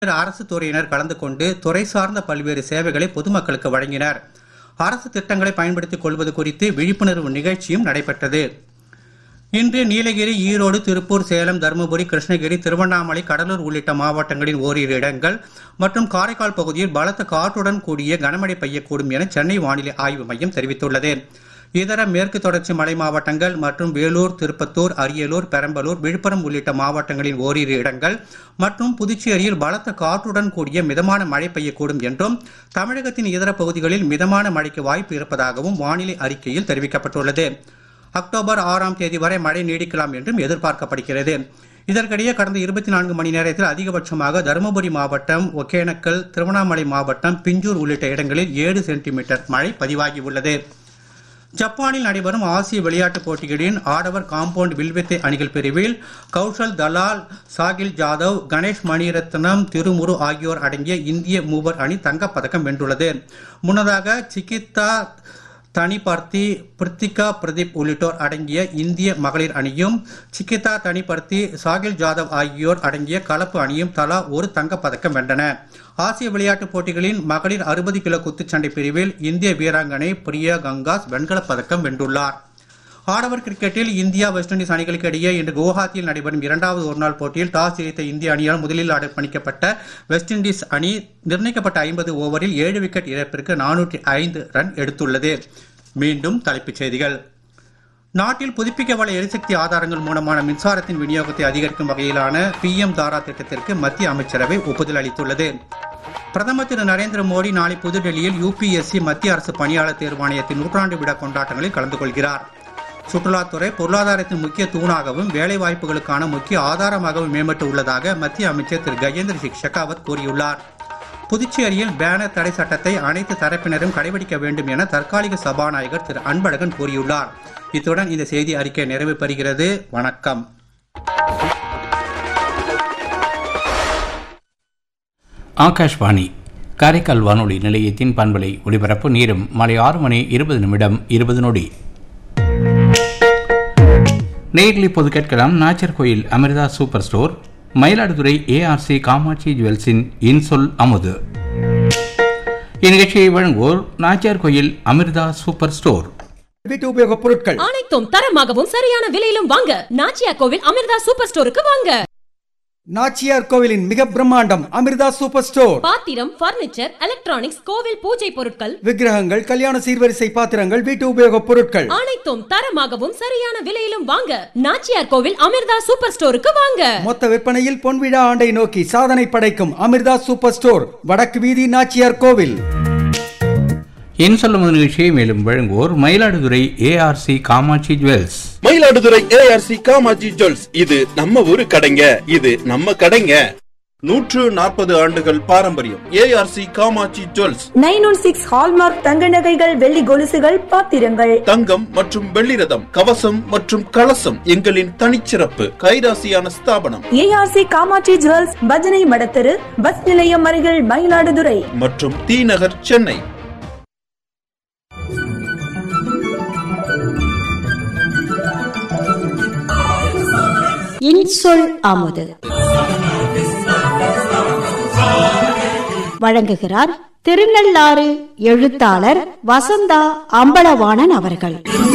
பல்வேறு அரசு துறையினர் கலந்து கொண்டு துறை சார்ந்த பல்வேறு சேவைகளை பொதுமக்களுக்கு வழங்கினர் அரசு திட்டங்களை பயன்படுத்திக் கொள்வது குறித்து விழிப்புணர்வு நிகழ்ச்சியும் நடைபெற்றது இன்று நீலகிரி ஈரோடு திருப்பூர் சேலம் தருமபுரி கிருஷ்ணகிரி திருவண்ணாமலை கடலூர் உள்ளிட்ட மாவட்டங்களின் ஓரிரு இடங்கள் மற்றும் காரைக்கால் பகுதியில் பலத்த காற்றுடன் கூடிய கனமழை பெய்யக்கூடும் என சென்னை வானிலை ஆய்வு மையம் தெரிவித்துள்ளது இதர மேற்கு தொடர்ச்சி மலை மாவட்டங்கள் மற்றும் வேலூர் திருப்பத்தூர் அரியலூர் பெரம்பலூர் விழுப்புரம் உள்ளிட்ட மாவட்டங்களின் ஓரிரு இடங்கள் மற்றும் புதுச்சேரியில் பலத்த காற்றுடன் கூடிய மிதமான மழை பெய்யக்கூடும் என்றும் தமிழகத்தின் இதர பகுதிகளில் மிதமான மழைக்கு வாய்ப்பு இருப்பதாகவும் வானிலை அறிக்கையில் தெரிவிக்கப்பட்டுள்ளது அக்டோபர் ஆறாம் தேதி வரை மழை நீடிக்கலாம் என்றும் எதிர்பார்க்கப்படுகிறது இதற்கிடையே கடந்த இருபத்தி நான்கு மணி நேரத்தில் அதிகபட்சமாக தருமபுரி மாவட்டம் ஒகேனக்கல் திருவண்ணாமலை மாவட்டம் பிஞ்சூர் உள்ளிட்ட இடங்களில் ஏழு சென்டிமீட்டர் மழை பதிவாகியுள்ளது ஜப்பானில் நடைபெறும் ஆசிய விளையாட்டுப் போட்டிகளின் ஆடவர் காம்பவுண்ட் வில்வித்தை அணிகள் பிரிவில் கௌஷல் தலால் சாகில் ஜாதவ் கணேஷ் மணிரத்னம் திருமுரு ஆகியோர் அடங்கிய இந்திய மூவர் அணி தங்கப்பதக்கம் வென்றுள்ளது முன்னதாக சிகித்தா தனிபர்த்தி பிருத்திகா பிரதீப் உள்ளிட்டோர் அடங்கிய இந்திய மகளிர் அணியும் சிக்கிதா தனிபர்த்தி சாகில் ஜாதவ் ஆகியோர் அடங்கிய கலப்பு அணியும் தலா ஒரு தங்கப்பதக்கம் வென்றன ஆசிய விளையாட்டுப் போட்டிகளின் மகளிர் அறுபது கிலோ குத்துச்சண்டை பிரிவில் இந்திய வீராங்கனை பிரியா கங்காஸ் வெண்கலப் பதக்கம் வென்றுள்ளார் ஆடவர் கிரிக்கெட்டில் இந்தியா வெஸ்ட் இண்டீஸ் அணிகளுக்கு இடையே இன்று குவஹாத்தியில் நடைபெறும் இரண்டாவது ஒருநாள் போட்டியில் டாஸ் ஜெயித்த இந்திய அணியால் முதலில் அர்ப்பணிக்கப்பட்ட வெஸ்ட் இண்டீஸ் அணி நிர்ணயிக்கப்பட்ட ஐம்பது ஓவரில் ஏழு விக்கெட் இழப்பிற்கு நானூற்றி ஐந்து ரன் எடுத்துள்ளது மீண்டும் தலைப்புச் செய்திகள் நாட்டில் புதுப்பிக்கவல்ல எரிசக்தி ஆதாரங்கள் மூலமான மின்சாரத்தின் விநியோகத்தை அதிகரிக்கும் வகையிலான பிஎம் தாரா திட்டத்திற்கு மத்திய அமைச்சரவை ஒப்புதல் அளித்துள்ளது பிரதமர் திரு நரேந்திர மோடி நாளை புதுடெல்லியில் யூபிஎஸ்சி மத்திய அரசு பணியாளர் தேர்வாணையத்தின் நூற்றாண்டு விழா கொண்டாட்டங்களில் கலந்து கொள்கிறார் சுற்றுலாத்துறை பொருளாதாரத்தின் முக்கிய தூணாகவும் வேலை வாய்ப்புகளுக்கான முக்கிய ஆதாரமாகவும் மேம்பட்டு உள்ளதாக மத்திய அமைச்சர் திரு கஜேந்திர சிங் ஷெகாவத் கூறியுள்ளார் புதுச்சேரியில் பேனர் தடை சட்டத்தை அனைத்து தரப்பினரும் கடைபிடிக்க வேண்டும் என தற்காலிக சபாநாயகர் திரு அன்பழகன் கூறியுள்ளார் இத்துடன் இந்த செய்தி அறிக்கை நிறைவு பெறுகிறது வணக்கம் ஆகாஷ்வாணி காரைக்கால் வானொலி நிலையத்தின் பண்பலை ஒலிபரப்பு நேரம் மாலை ஆறு மணி இருபது நிமிடம் இருபது நொடி நேரில் இப்போது கேட்கலாம் Nachar Koil Amirtha super store Mayiladuthurai ARC Kamatchi ஜுவல்ஸின் இன்சொல் அமுது இந்நிகழ்ச்சியை வழங்குவோர் நாச்சியார் கோயில் அமிர்தா சூப்பர் ஸ்டோர் வீட்டு உபயோகப் பொருட்கள் அனைத்தும் தரமாகவும் சரியான விலையிலும் வாங்க நாச்சியா கோவில் அமிர்தா சூப்பர் ஸ்டோருக்கு வாங்க நாச்சியார் கோவிலின் மிக பிரம்மாண்டம் அமிர்தா சூப்பர் ஸ்டோர் பாத்திரம் பர்னிச்சர் எலக்ட்ரானிக்ஸ் கோவில் பூஜை பொருட்கள் விக்கிரகங்கள் கல்யாண சீர்வரிசை பாத்திரங்கள் வீட்டு உபயோகப் பொருட்கள் அனைத்தும் தரமாகவும் சரியான விலையிலும் வாங்க நாச்சியார் கோவில் அமிர்தா சூப்பர் ஸ்டோருக்கு வாங்க மொத்த விற்பனையில் பொன்விழா ஆண்டை நோக்கி சாதனை படைக்கும் அமிர்தா சூப்பர் ஸ்டோர் வடக்கு வீதி நாச்சியார் கோவில் இன்சொல் அமுது நிகழ்ச்சியை மேலும் வழங்குவோர் Mayiladuthurai ARC Kamatchi jewels Mayiladuthurai ARC Kamaji jewels இது நம்ம ஊரு கடைங்க இது நம்ம கடைங்க நூற்று நாற்பது ஆண்டுகள் பாரம்பரியம் ARC Kamatchi jewels nine one six hallmark தங்க நகைகள் வெள்ளி கொலுசுகள் பாத்திரங்கள் தங்கம் மற்றும் வெள்ளி ரதம் கவசம் மற்றும் கலசம் எங்களின் தனிச்சிறப்பு கைராசியான ஸ்தாபனம் ஏஆர்சி காமாட்சி ஜுவல்ஸ் பஜனை மடத்தெரு பஸ் நிலையம் அருகில் மயிலாடுதுறை மற்றும் தி நகர் சென்னை இன்சொல் அமுது வழங்குகிறார் திருநள்ளாறு எழுத்தாளர் வசந்தா அம்பலவாணன் அவர்கள்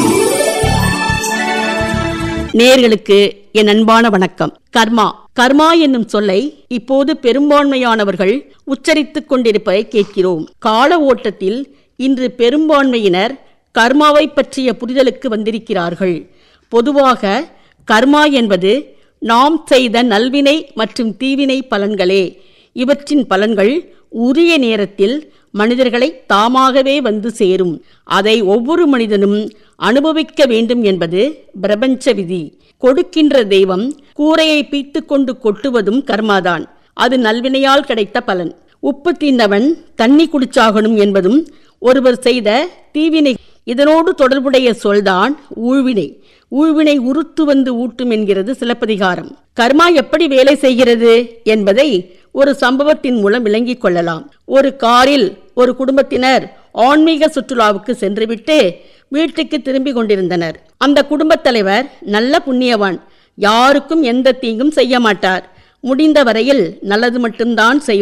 நேர்களுக்கு என் அன்பான வணக்கம் கர்மா கர்மா என்னும் சொல்லை இப்போது பெரும்பான்மையானவர்கள் உச்சரித்துக் கொண்டிருப்பதை கேட்கிறோம் கால ஓட்டத்தில் இன்று பெரும்பான்மையினர் கர்மாவை பற்றிய புரிதலுக்கு வந்திருக்கிறார்கள் பொதுவாக கர்மா என்பது நாம் செய்த நல்வினை மற்றும் தீவினை பலன்களே இவற்றின் பலன்கள் உரிய நேரத்தில் மனிதர்களை தாமாகவே வந்து சேரும் அதை ஒவ்வொரு மனிதனும் அனுபவிக்க வேண்டும் என்பது பிரபஞ்ச விதி கொடுக்கின்ற தெய்வம் கூரையை பீத்து கொண்டு கொட்டுவதும் கர்மாதான் அது நல்வினையால் கிடைத்த பலன் உப்பு தீர்ந்தவன் தண்ணி குடிச்சாகணும் என்பதும் ஒருவர் செய்த தீவினை இதனோடு தொடர்புடைய சொல்தான் ஊழ்வினை ஊழ்வினை உருத்து வந்து ஊட்டும் என்கிறது சிலப்பதிகாரம் கர்மா எப்படி வேலை செய்கிறது என்பதை ஒரு சம்பவத்தின் மூலம் விளங்கிக் கொள்ளலாம் ஒரு காரில் ஒரு குடும்பத்தினர் ஆன்மீக சுற்றுலாவுக்கு சென்றுவிட்டு வீட்டுக்கு திரும்பி கொண்டிருந்தனர் அந்த குடும்பத் தலைவர் நல்ல புண்ணியவான் யாருக்கும் எந்த தீங்கும் செய்ய மாட்டார் முடிந்த வரையில் நல்லது மட்டும்தான் செய்வார்